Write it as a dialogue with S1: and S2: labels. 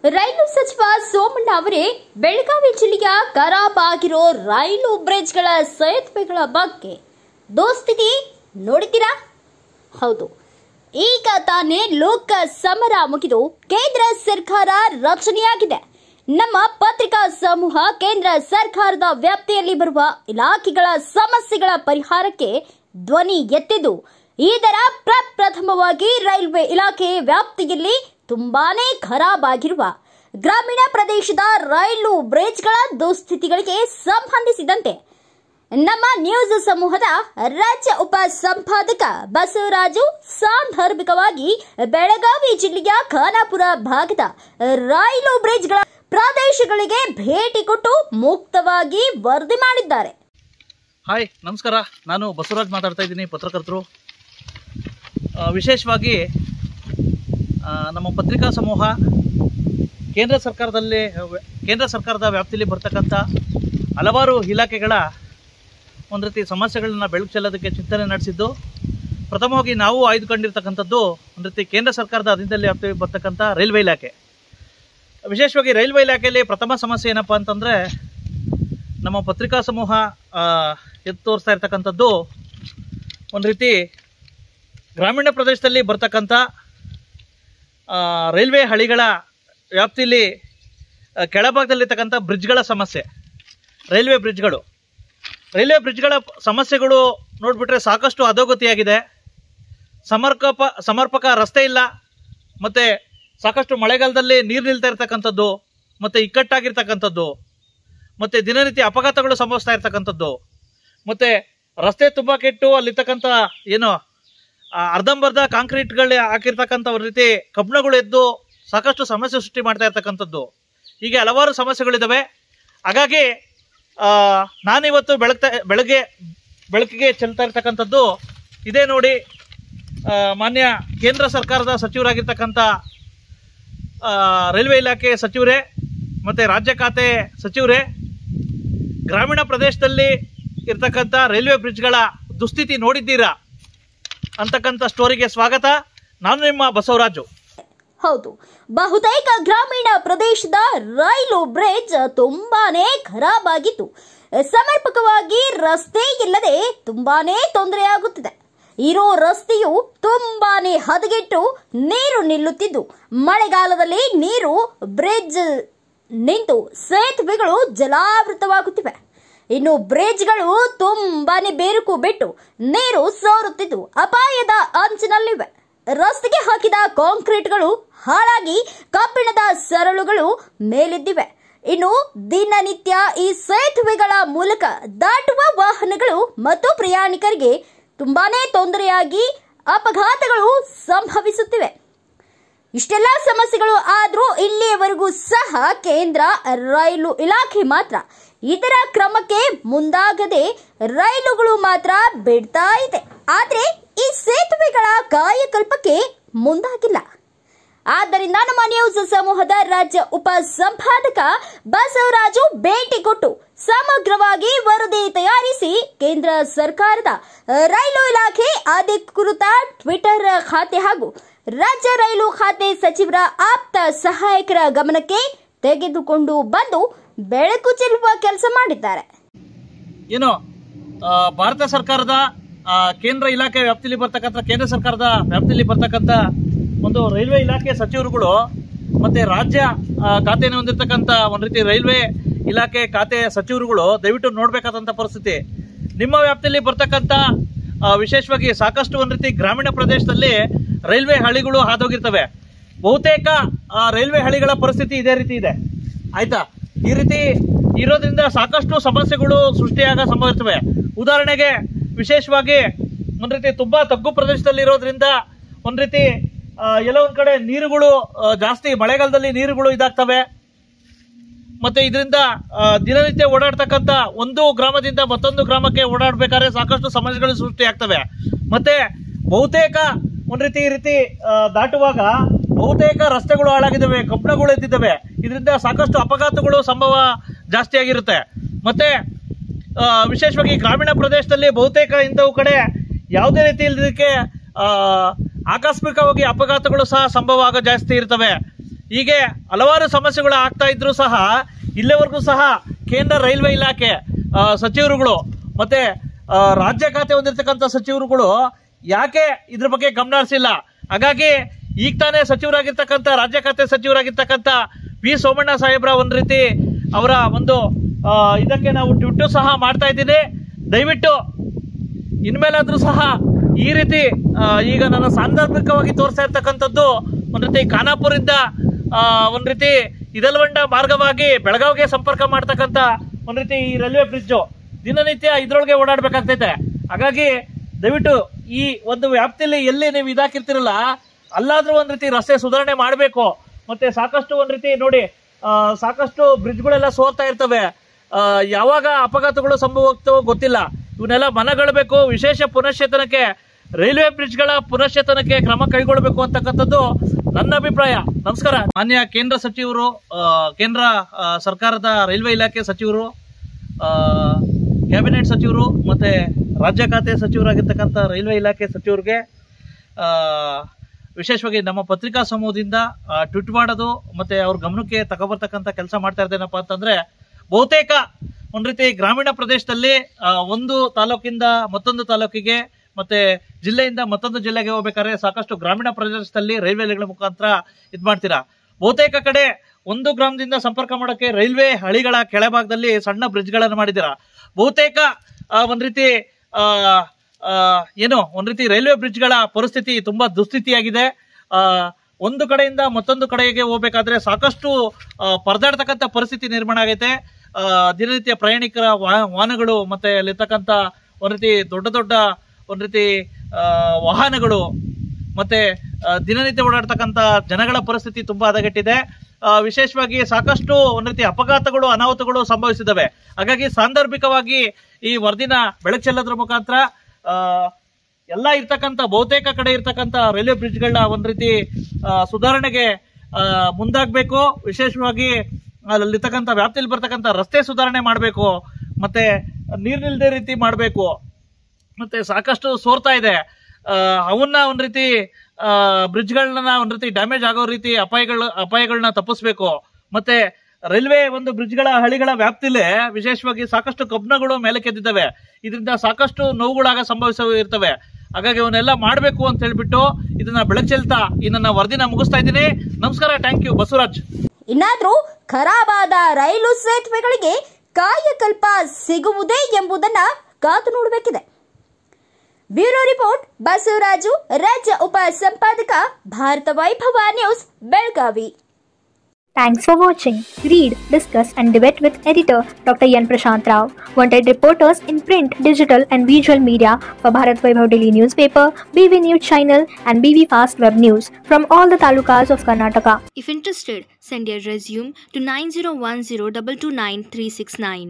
S1: ರೈಲು ಸಚಿವ ಸೋಮಣ್ಣ ಅವರೇ ಬೆಳಗಾವಿ ಜಿಲ್ಲೆಯ ಖರಾಬ್ ಆಗಿರೋ ರೈಲು ಬ್ರಿಡ್ಜ್ಗಳ ಸೇತುವೆಗಳ ಬಗ್ಗೆ ದೋಸ್ತಿಗೆ ನೋಡಿದ್ದೀರಾ ಹೌದು ಈಗ ತಾನೇ ಲೋಕ ಸಮರ ಮುಗಿದು ಕೇಂದ್ರ ಸರ್ಕಾರ ರಚನೆಯಾಗಿದೆ ನಮ್ಮ ಪತ್ರಿಕಾ ಸಮೂಹ ಕೇಂದ್ರ ಸರ್ಕಾರದ ವ್ಯಾಪ್ತಿಯಲ್ಲಿ ಬರುವ ಇಲಾಖೆಗಳ ಸಮಸ್ಯೆಗಳ ಪರಿಹಾರಕ್ಕೆ ಧ್ವನಿ ಎತ್ತಿದ್ದು ಇದರ ಪ್ರಪ್ರಥಮವಾಗಿ ರೈಲ್ವೆ ಇಲಾಖೆ ವ್ಯಾಪ್ತಿಯಲ್ಲಿ ತುಂಬಾನೇ ಖರಾಬ್ ಆಗಿರುವ ಗ್ರಾಮೀಣ ಪ್ರದೇಶದ ರೈಲು ಬ್ರಿಡ್ಜ್ಗಳ ದುಸ್ಥಿತಿಗಳಿಗೆ ಸಂಬಂಧಿಸಿದಂತೆ ನಮ್ಮ ನ್ಯೂಸ್ ಸಮೂಹದ ರಾಜ್ಯ ಉಪ ಸಂಪಾದಕ ಬಸವರಾಜು ಸಾಂದರ್ಭಿಕವಾಗಿ ಬೆಳಗಾವಿ ಜಿಲ್ಲೆಯ ಖಾನಾಪುರ ಭಾಗದ ರೈಲು ಬ್ರಿಡ್ಜ್ಗಳ ಪ್ರದೇಶಗಳಿಗೆ ಭೇಟಿ ಕೊಟ್ಟು ಮುಕ್ತವಾಗಿ ವರದಿ ಮಾಡಿದ್ದಾರೆ
S2: ಹಾಯ್ ನಮಸ್ಕಾರ ನಾನು ಬಸವರಾಜ್ ಮಾತಾಡ್ತಾ ಇದ್ದೀನಿ ಪತ್ರಕರ್ತರು ಆ, ವಿಶೇಷವಾಗಿ ಆ, ನಮ್ಮ ಪತ್ರಿಕಾ ಸಮೂಹ ಕೇಂದ್ರ ಸರ್ಕಾರದಲ್ಲಿ ಕೇಂದ್ರ ಸರ್ಕಾರದ ವ್ಯಾಪ್ತಿಯಲ್ಲಿ ಬರ್ತಕ್ಕಂಥ ಹಲವಾರು ಇಲಾಖೆಗಳ ಒಂದು ರೀತಿ ಸಮಸ್ಯೆಗಳನ್ನ ಬೆಳಕು ಚೆಲ್ಲೋದಕ್ಕೆ ಚಿಂತನೆ ನಡೆಸಿದ್ದು ಪ್ರಥಮವಾಗಿ ನಾವು ಆಯ್ದುಕೊಂಡಿರ್ತಕ್ಕಂಥದ್ದು ಒಂದು ರೀತಿ ಕೇಂದ್ರ ಸರ್ಕಾರದ ಅಧೀನದಲ್ಲಿ ವ್ಯಾಪ್ತಿ ಬರ್ತಕ್ಕಂಥ ರೈಲ್ವೆ ಇಲಾಖೆ ವಿಶೇಷವಾಗಿ ರೈಲ್ವೆ ಇಲಾಖೆಯಲ್ಲಿ ಪ್ರಥಮ ಸಮಸ್ಯೆ ಏನಪ್ಪ ಅಂತಂದರೆ ನಮ್ಮ ಪತ್ರಿಕಾ ಸಮೂಹ ಆ, ಎದ್ದು ತೋರಿಸ್ತಾ ಇರ್ತಕ್ಕಂಥದ್ದು ಒಂದು ರೀತಿ ಗ್ರಾಮೀಣ ಪ್ರದೇಶದಲ್ಲಿ ಬರ್ತಕ್ಕಂಥ ಆ, ರೈಲ್ವೆ ಹಳಿಗಳ ವ್ಯಾಪ್ತಿಯಲ್ಲಿ ಆ, ಕೆಳಭಾಗದಲ್ಲಿರ್ತಕ್ಕಂಥ ಬ್ರಿಡ್ಜ್ಗಳ ಸಮಸ್ಯೆ ರೈಲ್ವೆ ಬ್ರಿಡ್ಜ್ಗಳು ರೈಲ್ವೆ ಬ್ರಿಡ್ಜ್ಗಳ ಸಮಸ್ಯೆಗಳು ನೋಡಿಬಿಟ್ರೆ ಸಾಕಷ್ಟು ಅಧೋಗತಿಯಾಗಿದೆ ಸಮರ್ಪಕ ಸಮರ್ಪಕ ರಸ್ತೆ ಇಲ್ಲ ಮತ್ತು ಸಾಕಷ್ಟು ಮಳೆಗಾಲದಲ್ಲಿ ನೀರು ನಿಲ್ತಾ ಇರ್ತಕ್ಕಂಥದ್ದು ಮತ್ತು ಇಕ್ಕಟ್ಟಾಗಿರ್ತಕ್ಕಂಥದ್ದು ಮತ್ತು ದಿನನಿತ್ಯ ಅಪಘಾತಗಳು ಸಂಭವಿಸ್ತಾ ಇರ್ತಕ್ಕಂಥದ್ದು ಮತ್ತು ರಸ್ತೆ ತುಂಬ ಕೆಟ್ಟು ಅಲ್ಲಿರ್ತಕ್ಕಂಥ ಏನು ಆ, ಅರ್ಧಂಬರ್ಧ ಕಾಂಕ್ರೀಟ್ಗಳು ಹಾಕಿರ್ತಕ್ಕಂಥ ಒಂದು ರೀತಿ ಕಬ್ಬಣಗಳು ಎದ್ದು ಸಾಕಷ್ಟು ಸಮಸ್ಯೆ ಸೃಷ್ಟಿ ಮಾಡ್ತಾ ಇರ್ತಕ್ಕಂಥದ್ದು ಹೀಗೆ ಹಲವಾರು ಸಮಸ್ಯೆಗಳಿದ್ದಾವೆ ಹಾಗಾಗಿ ಆ, ನಾನಿವತ್ತು ಬೆಳಗ್ತಾ ಬೆಳಗ್ಗೆ ಬೆಳಕಿಗೆ ಚೆಲ್ತಾ ಇರ್ತಕ್ಕಂಥದ್ದು ಇದೇ ನೋಡಿ ಆ, ಮಾನ್ಯ ಕೇಂದ್ರ ಸರ್ಕಾರದ ಸಚಿವರಾಗಿರ್ತಕ್ಕಂಥ ಆ, ರೈಲ್ವೆ ಇಲಾಖೆ ಸಚಿವರೇ ಮತ್ತು ರಾಜ್ಯ ಖಾತೆ ಸಚಿವರೇ ಗ್ರಾಮೀಣ ಪ್ರದೇಶದಲ್ಲಿ ಇರ್ತಕ್ಕಂಥ ರೈಲ್ವೆ ಬ್ರಿಡ್ಜ್ಗಳ ದುಸ್ಥಿತಿ ನೋಡಿದ್ದೀರಾ ಅಂತಕ್ಕಂಥ ಸ್ಟೋರಿಗೆ ಸ್ವಾಗತ ನಾನು ನಿಮ್ಮ ಬಸವರಾಜು
S1: ಹೌದು ಬಹುತೇಕ ಗ್ರಾಮೀಣ ಪ್ರದೇಶದ ರೈಲು ಬ್ರಿಡ್ಜ್ ತುಂಬಾನೇ ಖರಾಬ್ ಆಗಿತ್ತು ಸಮರ್ಪಕವಾಗಿ ರಸ್ತೆ ಇಲ್ಲದೆ ತುಂಬಾನೇ ತೊಂದರೆಯಾಗುತ್ತಿದೆ ಇರೋ ರಸ್ತೆಯು ತುಂಬಾನೇ ಹದಗೆಟ್ಟು ನೀರು ನಿಲ್ಲುತ್ತಿದ್ದು ಮಳೆಗಾಲದಲ್ಲಿ ನೀರು ಬ್ರಿಡ್ಜ್ ನಿಂತು ಸೇತುವೆಗಳು ಜಲಾವೃತವಾಗುತ್ತಿವೆ ಇನ್ನು ಬ್ರಿಡ್ಜ್ಗಳು ತುಂಬಾನೇ ಬೇರುಕು ಬಿಟ್ಟು ನೀರು ಸೋರುತ್ತಿದ್ದು ಅಪಾಯದ ಅಂಚಿನಲ್ಲಿವೆ ರಸ್ತೆಗೆ ಹಾಕಿದ ಕಾಂಕ್ರೀಟ್ಗಳು ಹಾಳಾಗಿ ಕಬ್ಬಿಣದ ಸರಳುಗಳು ಮೇಲೆದ್ದಿವೆ ಇನ್ನು ದಿನನಿತ್ಯ ಈ ಸೇತುವೆಗಳ ಮೂಲಕ ದಾಟುವ ವಾಹನಗಳು ಮತ್ತು ಪ್ರಯಾಣಿಕರಿಗೆ ತುಂಬಾನೇ ತೊಂದರೆಯಾಗಿ ಅಪಘಾತಗಳು ಸಂಭವಿಸುತ್ತಿವೆ ಇಷ್ಟೆಲ್ಲ ಸಮಸ್ಯೆಗಳು ಆದರೂ ಇಲ್ಲಿಯವರೆಗೂ ಸಹ ಕೇಂದ್ರ ರೈಲು ಇಲಾಖೆ ಮಾತ್ರ ಇದರ ಕ್ರಮಕ್ಕೆ ಮುಂದಾಗದೆ ರೈಲುಗಳು ಮಾತ್ರ ಬಿಡ್ತಾ ಇದೆ ಆದರೆ ಈ ಸೇತುವೆಗಳ ಕಾಯಕಲ್ಪಕ್ಕೆ ಮುಂದಾಗಿಲ್ಲ ಆದ್ದರಿಂದ ನಮ್ಮ ನ್ಯೂಸ್ ಸಮೂಹದ ರಾಜ್ಯ ಉಪ ಸಂಪಾದಕ ಬಸವರಾಜು ಭೇಟಿ ಕೊಟ್ಟು ಸಮಗ್ರವಾಗಿ ವರದಿ ತಯಾರಿಸಿ ಕೇಂದ್ರ ಸರ್ಕಾರದ ರೈಲು ಇಲಾಖೆ ಅಧಿಕೃತ ಟ್ವಿಟರ್ ಖಾತೆ ಹಾಗೂ ರಾಜ್ಯ ರೈಲು ಖಾತೆ ಸಚಿವರ ಆಪ್ತ ಸಹಾಯಕರ ಗಮನಕ್ಕೆ ತೆಗೆದುಕೊಂಡು ಬಂದು ಬೆಳಕು ಚೆಲ್ಲುವ ಕೆಲಸ ಮಾಡಿದ್ದಾರೆ
S2: ಏನು ಆ, ಭಾರತ ಸರ್ಕಾರದ ಆ, ಕೇಂದ್ರ ಇಲಾಖೆ ವ್ಯಾಪ್ತಿಯಲ್ಲಿ ಬರ್ತಕ್ಕಂಥ ಕೇಂದ್ರ ಸರ್ಕಾರದ ವ್ಯಾಪ್ತಿಯಲ್ಲಿ ಬರ್ತಕ್ಕಂಥ ಒಂದು ರೈಲ್ವೆ ಇಲಾಖೆ ಸಚಿವರುಗಳು ಮತ್ತೆ ರಾಜ್ಯ ಆ, ಖಾತೆಯನ್ನು ಹೊಂದಿರತಕ್ಕಂಥ ಒಂದು ರೀತಿ ರೈಲ್ವೆ ಇಲಾಖೆ ಖಾತೆ ಸಚಿವರುಗಳು ದಯವಿಟ್ಟು ನೋಡ್ಬೇಕಾದಂಥ ಪರಿಸ್ಥಿತಿ ನಿಮ್ಮ ವ್ಯಾಪ್ತಿಯಲ್ಲಿ ಬರ್ತಕ್ಕಂಥ ಆ, ವಿಶೇಷವಾಗಿ ಸಾಕಷ್ಟು ಒಂದು ರೀತಿ ಗ್ರಾಮೀಣ ಪ್ರದೇಶದಲ್ಲಿ ರೈಲ್ವೆ ಹಳಿಗಳು ಹಾದೋಗಿರ್ತವೆ ಬಹುತೇಕ ಆ, ರೈಲ್ವೆ ಹಳಿಗಳ ಪರಿಸ್ಥಿತಿ ಇದೇ ರೀತಿ ಇದೆ ಆಯ್ತಾ ಈ ರೀತಿ ಇರೋದ್ರಿಂದ ಸಾಕಷ್ಟು ಸಮಸ್ಯೆಗಳು ಸೃಷ್ಟಿಯಾಗ ಸಂಭವ ಇರ್ತವೆ ಉದಾಹರಣೆಗೆ ವಿಶೇಷವಾಗಿ ಒಂದ್ ರೀತಿ ತುಂಬಾ ತಗ್ಗು ಪ್ರದೇಶದಲ್ಲಿ ಇರೋದ್ರಿಂದ ಒಂದ್ ರೀತಿ ಆ, ಎಲ್ಲೋ ಒಂದ್ ಕಡೆ ನೀರುಗಳು ಆ, ಜಾಸ್ತಿ ಮಳೆಗಾಲದಲ್ಲಿ ನೀರುಗಳು ಇದಾಗ್ತವೆ ಮತ್ತೆ ಇದರಿಂದ ಆ, ದಿನನಿತ್ಯ ಓಡಾಡ್ತಕ್ಕಂಥ ಒಂದು ಗ್ರಾಮದಿಂದ ಮತ್ತೊಂದು ಗ್ರಾಮಕ್ಕೆ ಓಡಾಡ್ಬೇಕಾದ್ರೆ ಸಾಕಷ್ಟು ಸಮಸ್ಯೆಗಳು ಸೃಷ್ಟಿಯಾಗ್ತವೆ ಮತ್ತೆ ಬಹುತೇಕ ಒಂದ್ ರೀತಿ ಈ ರೀತಿ ಆ, ದಾಟುವಾಗ ಬಹುತೇಕ ರಸ್ತೆಗಳು ಹಾಳಾಗಿದ್ದಾವೆ ಕಬ್ಬಣಗಳು ಎದ್ದಿದ್ದಾವೆ ಇದರಿಂದ ಸಾಕಷ್ಟು ಅಪಘಾತಗಳು ಸಂಭವ ಜಾಸ್ತಿ ಆಗಿರುತ್ತೆ ಮತ್ತೆ ಆ, ವಿಶೇಷವಾಗಿ ಗ್ರಾಮೀಣ ಪ್ರದೇಶದಲ್ಲಿ ಬಹುತೇಕ ಇಂಥವು ಕಡೆ ಯಾವುದೇ ರೀತಿ ಇಲ್ಲದಕ್ಕೆ ಆಕಸ್ಮಿಕವಾಗಿ ಅಪಘಾತಗಳು ಸಹ ಸಂಭವ ಆಗೋ ಜಾಸ್ತಿ ಇರ್ತವೆ ಹೀಗೆ ಹಲವಾರು ಸಮಸ್ಯೆಗಳು ಆಗ್ತಾ ಇದ್ರು ಸಹ ಇಲ್ಲಿವರೆಗೂ ಸಹ ಕೇಂದ್ರ ರೈಲ್ವೆ ಇಲಾಖೆ ಆ, ಸಚಿವರುಗಳು ಮತ್ತೆ ಆ, ರಾಜ್ಯ ಖಾತೆ ಹೊಂದಿರತಕ್ಕಂಥ ಸಚಿವರುಗಳು ಯಾಕೆ ಇದ್ರ ಬಗ್ಗೆ ಗಮನ ಹರಿಸಿಲ್ಲ ಹಾಗಾಗಿ ಈಗ ತಾನೇ ಸಚಿವರಾಗಿರ್ತಕ್ಕಂಥ ರಾಜ್ಯ ಖಾತೆ ಸಚಿವರಾಗಿರ್ತಕ್ಕಂಥ ವಿ ಸೋಮಣ್ಣ ಸಾಹೇಬ್ರ ಒಂದು ರೀತಿ ಅವರ ಒಂದು ಆ, ಇದಕ್ಕೆ ನಾವು ಟ್ವಿಟ್ಟು ಸಹ ಮಾಡ್ತಾ ಇದ್ದೀನಿ ದಯವಿಟ್ಟು ಇನ್ಮೇಲಾದ್ರೂ ಸಹ ಈ ರೀತಿ ಆ, ಈಗ ನನ್ನ ಸಾಂದರ್ಭಿಕವಾಗಿ ತೋರಿಸ್ತಾ ಇರ್ತಕ್ಕಂಥದ್ದು ಒಂದ್ ರೀತಿ ಖಾನಾಪುರಿಂದ ಆ, ಒಂದ್ ರೀತಿ ಇದಲ್ವಂಡ ಮಾರ್ಗವಾಗಿ ಬೆಳಗಾವಿಗೆ ಸಂಪರ್ಕ ಮಾಡ್ತಕ್ಕಂಥ ಒಂದ್ ರೀತಿ ಈ ರೈಲ್ವೆ ಬ್ರಿಡ್ಜ್ ದಿನನಿತ್ಯ ಇದ್ರೊಳಗೆ ಓಡಾಡ್ಬೇಕಾಗ್ತೈತೆ ಹಾಗಾಗಿ ದಯವಿಟ್ಟು ಈ ಒಂದು ವ್ಯಾಪ್ತಿಯಲ್ಲಿ ಎಲ್ಲಿ ನೀವು ಇದಾಕಿರ್ತಿರಲ್ಲ ಅಲ್ಲಾದ್ರೂ ಒಂದ್ ರೀತಿ ರಸ್ತೆ ಸುಧಾರಣೆ ಮಾಡಬೇಕು ಮತ್ತೆ ಸಾಕಷ್ಟು ಒಂದ್ ರೀತಿ ನೋಡಿ ಆ, ಸಾಕಷ್ಟು ಬ್ರಿಡ್ಜ್ಗಳೆಲ್ಲ ಸೋರ್ತಾ ಇರ್ತವೆ ಆ, ಯಾವಾಗ ಅಪಘಾತಗಳು ಸಂಭವ ಆಗ್ತವೋ ಗೊತ್ತಿಲ್ಲ ಇವನ್ನೆಲ್ಲ ಮನಗಳ್ಬೇಕು ವಿಶೇಷ ಪುನಶ್ಚೇತನಕ್ಕೆ ರೈಲ್ವೆ ಬ್ರಿಡ್ಜ್ಗಳ ಪುನಶ್ಚೇತನಕ್ಕೆ ಕ್ರಮ ಕೈಗೊಳ್ಳಬೇಕು ಅಂತಕ್ಕಂಥದ್ದು ನನ್ನ ಅಭಿಪ್ರಾಯ ನಮಸ್ಕಾರ ಮಾನ್ಯ ಕೇಂದ್ರ ಸಚಿವರು ಆ, ಕೇಂದ್ರ ಆ, ಸರ್ಕಾರದ ರೈಲ್ವೆ ಇಲಾಖೆ ಸಚಿವರು ಆ, ಕ್ಯಾಬಿನೆಟ್ ಸಚಿವರು ಮತ್ತೆ ರಾಜ್ಯ ಖಾತೆ ಸಚಿವರಾಗಿರ್ತಕ್ಕಂಥ ರೈಲ್ವೆ ಇಲಾಖೆ ಸಚಿವರಿಗೆ ಆ, ವಿಶೇಷವಾಗಿ ನಮ್ಮ ಪತ್ರಿಕಾ ಸಮೂಹದಿಂದ ಆ, ಟ್ವೀಟ್ ಮಾಡೋದು ಮತ್ತೆ ಅವ್ರ ಗಮನಕ್ಕೆ ತಗೊಬರ್ತಕ್ಕಂಥ ಕೆಲಸ ಮಾಡ್ತಾ ಇದ್ದೇನಪ್ಪ ಅಂತಂದ್ರೆ ಬಹುತೇಕ ಒಂದ್ ರೀತಿ ಗ್ರಾಮೀಣ ಪ್ರದೇಶದಲ್ಲಿ ಆ, ಒಂದು ತಾಲೂಕಿಂದ ಮತ್ತೊಂದು ತಾಲೂಕಿಗೆ ಮತ್ತೆ ಜಿಲ್ಲೆಯಿಂದ ಮತ್ತೊಂದು ಜಿಲ್ಲೆಗೆ ಹೋಗ್ಬೇಕಾದ್ರೆ ಸಾಕಷ್ಟು ಗ್ರಾಮೀಣ ಪ್ರದೇಶದಲ್ಲಿ ರೈಲ್ವೆಗಳ ಮುಖಾಂತರ ಇದ್ ಮಾಡ್ತೀರಾ ಬಹುತೇಕ ಕಡೆ ಒಂದು ಗ್ರಾಮದಿಂದ ಸಂಪರ್ಕ ಮಾಡೋಕೆ ರೈಲ್ವೆ ಹಳಿಗಳ ಕೆಳಭಾಗದಲ್ಲಿ ಸಣ್ಣ ಬ್ರಿಡ್ಜ್ಗಳನ್ನು ಮಾಡಿದ್ದೀರಾ ಬಹುತೇಕ ಆ, ಒಂದ್ ರೀತಿ ಆ, ಆ, ಏನು ಒಂದ್ ರೀತಿ ರೈಲ್ವೆ ಬ್ರಿಡ್ಜ್ಗಳ ಪರಿಸ್ಥಿತಿ ತುಂಬಾ ದುಸ್ಥಿತಿಯಾಗಿದೆ ಆ, ಒಂದು ಕಡೆಯಿಂದ ಮತ್ತೊಂದು ಕಡೆಗೆ ಹೋಗ್ಬೇಕಾದ್ರೆ ಸಾಕಷ್ಟು ಆ, ಪರದಾಡ್ತಕ್ಕಂಥ ಪರಿಸ್ಥಿತಿ ನಿರ್ಮಾಣ ಆಗೈತೆ ಆ, ದಿನನಿತ್ಯ ಪ್ರಯಾಣಿಕರ ವಾ- ವಾಹನಗಳು ಮತ್ತೆ ಅಲ್ಲಿರ್ತಕ್ಕಂಥ ಒಂದ್ ರೀತಿ ದೊಡ್ಡ ದೊಡ್ಡ ಒಂದ್ ರೀತಿ ಆ, ವಾಹನಗಳು ಮತ್ತೆ ಆ, ದಿನನಿತ್ಯ ಓಡಾಡ್ತಕ್ಕಂಥ ಜನಗಳ ಪರಿಸ್ಥಿತಿ ತುಂಬಾ ಹದಗೆಟ್ಟಿದೆ ಆ, ವಿಶೇಷವಾಗಿ ಸಾಕಷ್ಟು ಒಂದ್ ರೀತಿ ಅಪಘಾತಗಳು ಅನಾಹುತಗಳು ಸಂಭವಿಸಿದವೆ ಹಾಗಾಗಿ ಸಾಂದರ್ಭಿಕವಾಗಿ ಈ ವರದಿನ ಬೆಳಕು ಚೆಲ್ಲೋದ್ರ ಮುಖಾಂತರ ಆ, ಎಲ್ಲ ಇರ್ತಕ್ಕಂಥ ಬಹುತೇಕ ಕಡೆ ಇರ್ತಕ್ಕಂಥ ರೈಲ್ವೆ ಬ್ರಿಡ್ಜ್ಗಳನ್ನ ಒಂದ್ ರೀತಿ ಆ, ಸುಧಾರಣೆಗೆ ಆ, ಮುಂದಾಗಬೇಕು ವಿಶೇಷವಾಗಿ ಅಲ್ಲಿರ್ತಕ್ಕಂಥ ವ್ಯಾಪ್ತಿಯಲ್ಲಿ ಬರ್ತಕ್ಕಂಥ ರಸ್ತೆ ಸುಧಾರಣೆ ಮಾಡಬೇಕು ಮತ್ತೆ ನೀರ್ ನಿಲ್ದೇ ರೀತಿ ಮಾಡಬೇಕು ಮತ್ತೆ ಸಾಕಷ್ಟು ಸೋರ್ತಾ ಇದೆ ಆ, ಅವನ್ನ ಒಂದ್ ರೀತಿ ಬ್ರಿಡ್ಜ್ಗಳನ್ನ ಒಂದ್ ರೀತಿ ಡ್ಯಾಮೇಜ್ ಆಗೋ ರೀತಿ ಅಪಾಯಗಳ ಅಪಾಯಗಳನ್ನ ತಪ್ಪಿಸ್ಬೇಕು ಮತ್ತೆ ರೈಲ್ವೆ ಒಂದು ಬ್ರಿಡ್ಜ್ಗಳ ಹಳಿಗಳ ವ್ಯಾಪ್ತಿಲೇ ವಿಶೇಷವಾಗಿ ಸಾಕಷ್ಟು ಕಬ್ನಗಳು ಮೇಲಕ್ಕೆದ್ದಿದ್ದಾವೆ ಇದರಿಂದ ಸಾಕಷ್ಟು ನೋವುಗಳಾಗ ಸಂಭವಿಸ ಇರ್ತವೆ ಹಾಗಾಗಿ ಅವನ್ನೆಲ್ಲ ಮಾಡಬೇಕು ಅಂತ ಹೇಳ್ಬಿಟ್ಟು ಇದನ್ನ ಬೆಳಕು ಚೆಲ್ತಾ ಈ ನನ್ನ ವರದಿನ ಮುಗಿಸ್ತಾ ಇದ್ದೀನಿ ನಮಸ್ಕಾರ ಥ್ಯಾಂಕ್ ಯು ಬಸವರಾಜ್
S1: ಇನ್ನಾದ್ರೂ ಖರಾಬಾದ ರೈಲು ಸೇತುವೆಗಳಿಗೆ ಕಾಯಕಲ್ಪ ಸಿಗುವುದೇ ಎಂಬುದನ್ನ ಕಾದು ನೋಡಬೇಕಿದೆ ಬ್ಯೂರೋ ರಿಪೋರ್ಟ್ ಬಸವರಾಜು ರಾಜ್ಯ ಉಪ ಸಂಪಾದಕ Bharata Vaibhava news Belagavi
S3: Thanks for watching. Read, discuss, and debate with editor Dr. Yan Prashant Rao. Wanted reporters in print, digital, and visual media for Bharat Vaibhav Daily newspaper, BV News channel, and BV Fast Web News from all the talukas of Karnataka.
S4: If interested, send your resume to 9010 229 369.